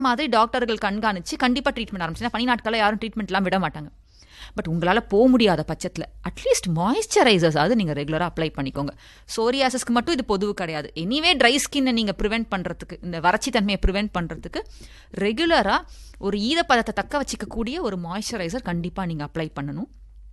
மாதிரி டாக்டர்கள் கண்காணிச்சு கண்டிப்பாக ட்ரீட்மெண்ட் ஆரம்பிச்சுன்னா பனி நாட்களில் யாரும் ட்ரீட்மெண்ட்லாம் விட மாட்டாங்க பட் உங்களால் போக முடியாத பட்சத்தில் அட்லீஸ்ட் மாய்ஸ்சரைசர்ஸ் அது நீங்கள் ரெகுலராக அப்ளை பண்ணிக்கோங்க சோரியாசஸ்க்கு மட்டும் இது பொதுவு கிடையாது எனிவே ட்ரை ஸ்கின்னை நீங்கள் ப்ரிவெண்ட் பண்ணுறதுக்கு இந்த வறட்சி தன்மையை ப்ரிவெண்ட் பண்ணுறதுக்கு ரெகுலராக ஒரு ஈரப்பதத்தை தக்க வச்சிக்கக்கூடிய ஒரு மாய்ஸ்சரைசர் கண்டிப்பாக நீங்கள் அப்ளை பண்ணணும்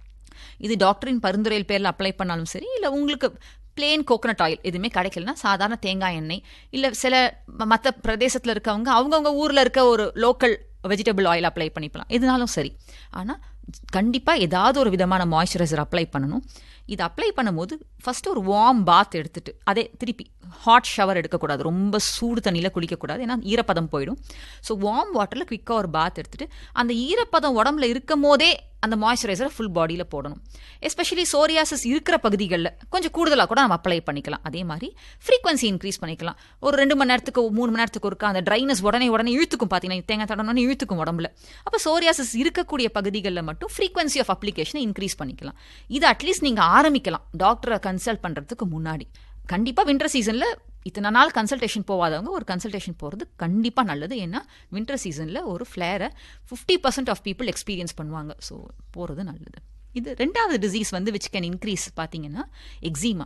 இது டாக்டரின் பரிந்துரையில் பேரில் அப்ளை பண்ணாலும் சரி இல்லை உங்களுக்கு பிளேன் கோகனட் ஆயில் எதுவுமே கிடைக்கலனா சாதாரண தேங்காய் எண்ணெய் இல்லை சில மற்ற பிரதேசத்தில் இருக்கவங்க அவங்கவுங்க ஊரில் இருக்க ஒரு லோக்கல் வெஜிடபிள் ஆயில் அப்ளை பண்ணிக்கலாம் எதுனாலும் சரி ஆனால் கண்டிப்பாக ஏதாவது ஒரு விதமான மாய்ஸ்சரைசர் அப்ளை பண்ணணும் இது அப்ளை பண்ணும்போது ஃபஸ்ட்டு ஒரு வார்ம் பாத் எடுத்துட்டு அதே திருப்பி ஹாட் ஷவர் எடுக்கக்கூடாது ரொம்ப சூடு தண்ணியில் குளிக்கக்கூடாது ஏன்னா ஈரப்பதம் போயிடும் ஸோ வார்ம் வாட்டரில் குயிக்காக ஒரு பாத் எடுத்துட்டு அந்த ஈரப்பதம் உடம்புல இருக்கும் போதே அந்த மாய்ஸ்சரைசரை ஃபுல் பாடியில் போடணும் எஸ்பெஷலி சோரியாசிஸ் இருக்கிற பகுதிகளில் கொஞ்சம் கூடுதலாக கூட நம்ம அப்ளை பண்ணிக்கலாம் அதே மாதிரி ஃப்ரீக்வன்சி இன்க்ரீஸ் பண்ணிக்கலாம் ஒரு ரெண்டு மணி நேரத்துக்கு மூணு மணி நேரத்துக்கு ஒருக்கா அந்த ட்ரைனஸ் உடனே உடனே இழுத்துக்கும் பார்த்தீங்கன்னா தேங்காய் தடனே இழுத்துக்கும் உடம்புல அப்போ சோரியாசிஸ் இருக்கக்கூடிய பகுதிகளில் மட்டும் ஃப்ரீக்வன்சி ஆஃப் அப்ளிகேஷனை இன்க்ரீஸ் பண்ணிக்கலாம் இது அட்லீஸ்ட் நீங்கள் ஆரம்பிக்கலாம் டாக்டரை கன்சல்ட் பண்ணுறதுக்கு முன்னாடி கண்டிப்பாக வின்டர் சீசனில் இத்தனை நாள் கன்சல்டேஷன் போகாதவங்க ஒரு கன்சல்டேஷன் போகிறது கண்டிப்பாக நல்லது ஏன்னா வின்டர் சீசனில் ஒரு ஃப்ளேரை fifty percent of people experience பண்ணுவாங்க ஸோ போகிறது நல்லது இது ரெண்டாவது டிசீஸ் வந்து விச் கேன் இன்க்ரீஸ் பார்த்தீங்கன்னா எக்ஸிமா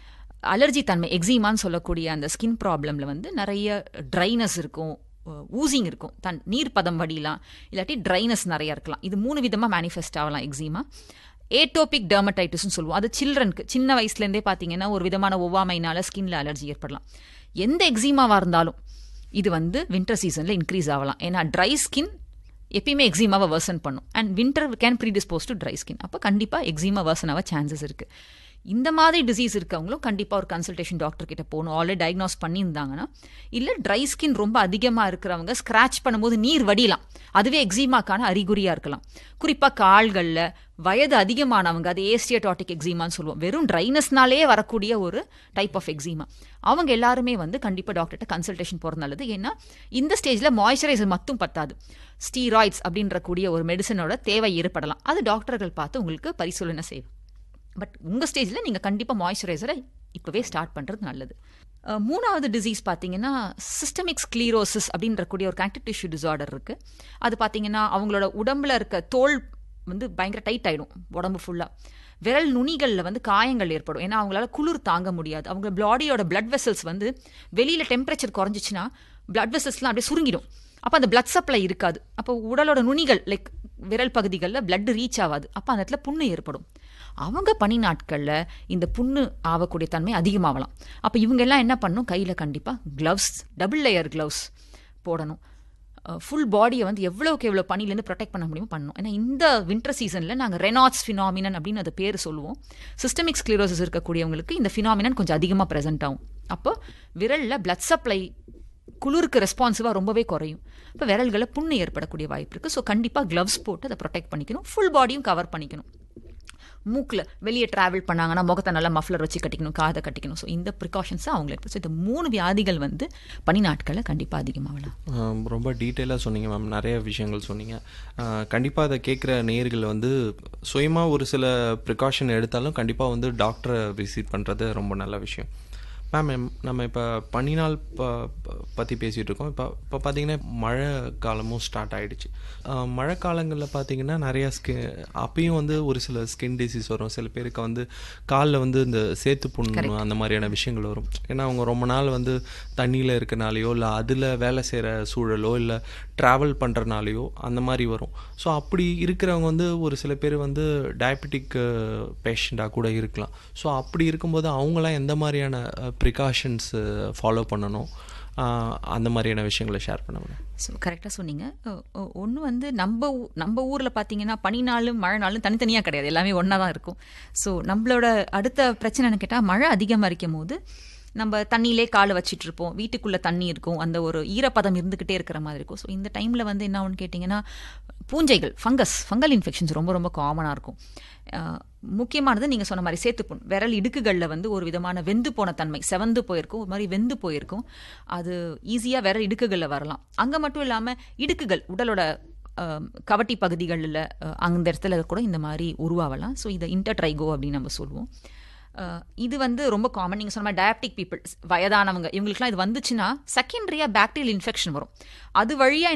அலர்ஜி தன்மை எக்ஸிமான்னு சொல்லக்கூடிய அந்த ஸ்கின் ப்ராப்ளமில் வந்து நிறைய ட்ரைனஸ் இருக்கும் ஊசிங் இருக்கும் தன் நீர் பதம் வடிலாம் இல்லாட்டி ட்ரைனஸ் நிறையா இருக்கலாம் இது மூணு விதமாக மேனிஃபெஸ்ட் ஆகலாம் எக்ஸிமா ஏட்டோபிக் டெர்மடைட்டிஸ்னு சொல்லுவோம் அது சில்ட்ரனுக்கு சின்ன வயசுலேருந்தே பார்த்தீங்கன்னா ஒரு விதமான ஒவ்வாமைனால ஸ்கின்ல அலர்ஜி ஏற்படலாம் எந்த எக்ஸிமாவாக இருந்தாலும் இது வந்து வின்டர் சீசனில் இன்க்ரீஸ் ஆகலாம் ஏன்னா ட்ரை ஸ்கின் எப்பயுமே எக்ஸிமாவை வேர்சன் பண்ணும் and winter can predispose to dry skin அப்போ கண்டிப்பாக எக்ஸிமா வேர்சன் ஆக சான்சஸ் இருக்குது இந்த மாதிரி டிசீஸ் இருக்கவங்களும் கண்டிப்பாக ஒரு கன்சல்டேஷன் டாக்டர் கிட்ட போகணும் ஆல்ரெடி டயக்னோஸ் பண்ணியிருந்தாங்கன்னா இல்லை ட்ரை ஸ்கின் ரொம்ப அதிகமாக இருக்கிறவங்க ஸ்க்ராச் பண்ணும்போது நீர் வடியலாம் அதுவே எக்ஸிமாக்கான அறிகுறியாக இருக்கலாம் குறிப்பாக கால்களில் வயது அதிகமானவங்க அது ஏஸ்டியடாட்டிக் எக்ஸிமான்னு சொல்லுவோம் வெறும் ட்ரைனஸ்னாலே வரக்கூடிய ஒரு டைப் ஆஃப் எக்ஸிமா அவங்க எல்லாருமே வந்து கண்டிப்பாக டாக்டர்கிட்ட கன்சல்டேஷன் போகிறது நல்லது ஏன்னா இந்த ஸ்டேஜில் மாய்ஸ்சரைசர் மட்டும் பத்தாது ஸ்டீராய்ட்ஸ் அப்படின்ற கூடிய ஒரு மெடிசனோட தேவை ஏற்படலாம் அது டாக்டர்கள் பார்த்து உங்களுக்கு பரிசீலனை செய்யும் பட் உங்கள் ஸ்டேஜில் நீங்கள் கண்டிப்பாக மாய்ஸ்சரைசரை இப்போவே ஸ்டார்ட் பண்ணுறது நல்லது மூணாவது டிசீஸ் பார்த்தீங்கன்னா சிஸ்டமிக் ஸ்க்ளீரோசிஸ் அப்படின்ற கூடிய ஒரு கனெக்டிவ் டிஷ்யூ டிசார்டர் இருக்குது அது பார்த்தீங்கன்னா அவங்களோட உடம்புல இருக்க தோல் வந்து பயங்கர டைட் ஆகிடும் உடம்பு ஃபுல்லாக விரல் நுனிகளில் வந்து காயங்கள் ஏற்படும் ஏன்னா அவங்களால குளிர் தாங்க முடியாது அவங்க பாடியோட பிளட் வெசல்ஸ் வந்து வெளியில் டெம்பரேச்சர் குறைஞ்சிச்சின்னா பிளட் வெசல்ஸ்லாம் அப்படியே சுருங்கிடும் அப்போ அந்த பிளட் சப்ளை இருக்காது அப்போ உடலோட நுனிகள் லைக் விரல் பகுதிகளில் பிளட் ரீச் ஆகாது அப்போ அந்த இடத்துல புண்ணு ஏற்படும் அவங்க பனி நாட்களில் இந்த புண்ணு ஆகக்கூடிய தன்மை அதிகமாகலாம் அப்போ இவங்க எல்லாம் என்ன பண்ணணும் கையில் கண்டிப்பாக க்ளவ்ஸ் டபுள் லேயர் க்ளவ்ஸ் போடணும் ஃபுல் பாடியை வந்து எவ்வளோக்கு எவ்வளோ பனிலேருந்து ப்ரொடெக்ட் பண்ண முடியுமோ பண்ணணும் ஏன்னா இந்த வின்டர் சீசனில் நாங்கள் ரெனாட்ஸ் ஃபினாமினன் அப்படின்னு அது பேர் சொல்லுவோம் சிஸ்டமிக் ஸ்க்ளீரோசிஸ் இருக்கக்கூடியவங்களுக்கு இந்த ஃபினாமினன் கொஞ்சம் அதிகமாக ப்ரெசென்ட் ஆகும் அப்போ விரலில் பிளட் சப்ளை குளிருக்கு ரெஸ்பான்சிவாக ரொம்பவே குறையும் இப்போ விரல்களை புண்ணு ஏற்படக்கூடிய வாய்ப்பு இருக்குது ஸோ கண்டிப்பாக க்ளவ்ஸ் போட்டு அதை ப்ரொடெக்ட் பண்ணிக்கணும் ஃபுல் பாடியும் கவர் பண்ணிக்கணும் மூக்கில் வெளியே ட்ராவல் பண்ணாங்கன்னா முகத்தை நல்லா மஃப்லர் வச்சு கட்டிக்கணும் காதை கட்டிக்கணும் ஸோ இந்த ப்ரிகாஷன்ஸை அவங்களுக்கு ஸோ இந்த மூணு வியாதிகள் வந்து பனி நாட்களில் கண்டிப்பாக அதிகமாகலாம் ரொம்ப டீட்டெயிலாக சொன்னீங்க மேம் நிறைய விஷயங்கள் சொன்னீங்க கண்டிப்பாக அதை கேட்குற நேர்கள் வந்து சுயமாக ஒரு சில ப்ரிகாஷன் எடுத்தாலும் கண்டிப்பாக வந்து டாக்டரை விசிட் பண்ணுறது ரொம்ப நல்ல விஷயம் மேம் நம்ம இப்போ பனிநாள் ப பற்றி பேசிகிட்டு இருக்கோம் இப்போ இப்போ பார்த்தீங்கன்னா மழை காலமும் ஸ்டார்ட் ஆகிடுச்சு மழை காலங்களில் பார்த்தீங்கன்னா நிறையா ஸ்கி அப்பயும் வந்து ஒரு சில ஸ்கின் டிசீஸ் வரும் சில பேருக்கு வந்து காலில் வந்து இந்த சேத்து புண்ணு அந்த மாதிரியான விஷயங்கள் வரும் ஏன்னா அவங்க ரொம்ப நாள் வந்து தண்ணியில் இருக்கனாலேயோ இல்லை அதில் வேலை செய்கிற சூழலோ இல்லை ட்ராவல் பண்ணுறனாலையோ அந்த மாதிரி வரும் ஸோ அப்படி இருக்கிறவங்க வந்து ஒரு சில பேர் வந்து டயபெட்டிக் பேஷண்ட்டாக கூட இருக்கலாம் ஸோ அப்படி இருக்கும்போது அவங்களாம் எந்த மாதிரியான ப்ரிகாஷன்ஸ் ஃபாலோ பண்ணணும் அந்த மாதிரியான விஷயங்களை ஷேர் பண்ண ஸோ கரெக்டாக சொன்னீங்க ஒன்று வந்து நம்ம நம்ம ஊரில் பார்த்தீங்கன்னா பனி நாளும் மழை நாளும் தனித்தனியாக கிடையாது எல்லாமே ஒன்றா தான் இருக்கும் ஸோ நம்மளோட அடுத்த பிரச்சனைன்னு கேட்டால் மழை அதிகமாக இருக்கும் போது நம்ம தண்ணியிலே காலை வச்சிட்டு இருப்போம் வீட்டுக்குள்ளே தண்ணி இருக்கும் அந்த ஒரு ஈரப்பதம் இருந்துக்கிட்டே இருக்கிற மாதிரி இருக்கும் ஸோ இந்த டைமில் வந்து என்ன ஒன்று கேட்டிங்கன்னா பூஞ்சைகள் ஃபங்கஸ் ஃபங்கல் இன்ஃபெக்ஷன்ஸ் ரொம்ப ரொம்ப காமனாக இருக்கும் முக்கியமானது நீங்கள் சொன்ன மாதிரி சேத்துப்புண் விரல் இடுக்குகளில் வந்து ஒரு விதமான வெந்து போன தன்மை செவந்து போயிருக்கும் ஒரு மாதிரி வெந்து போயிருக்கும் அது ஈஸியாக விரல் இடுக்குகளில் வரலாம் அங்கே மட்டும் இல்லாமல் இடுக்குகள் உடலோட கவட்டி பகுதிகளில் அந்த இடத்துல கூட இந்த மாதிரி உருவாகலாம் ஸோ இதை இன்டர்ட்ரைகோ அப்படின்னு நம்ம சொல்லுவோம் அஹ், இது வந்து ரொம்ப காமன் நீங்கள் சொன்ன டயபெட்டிக் பீப்புள் வயதானவங்க இவங்களுக்குலாம் இது வந்துச்சுன்னா செகண்டரியாக பாக்டீரியல் இன்ஃபெக்ஷன் வரும் அது வழியாக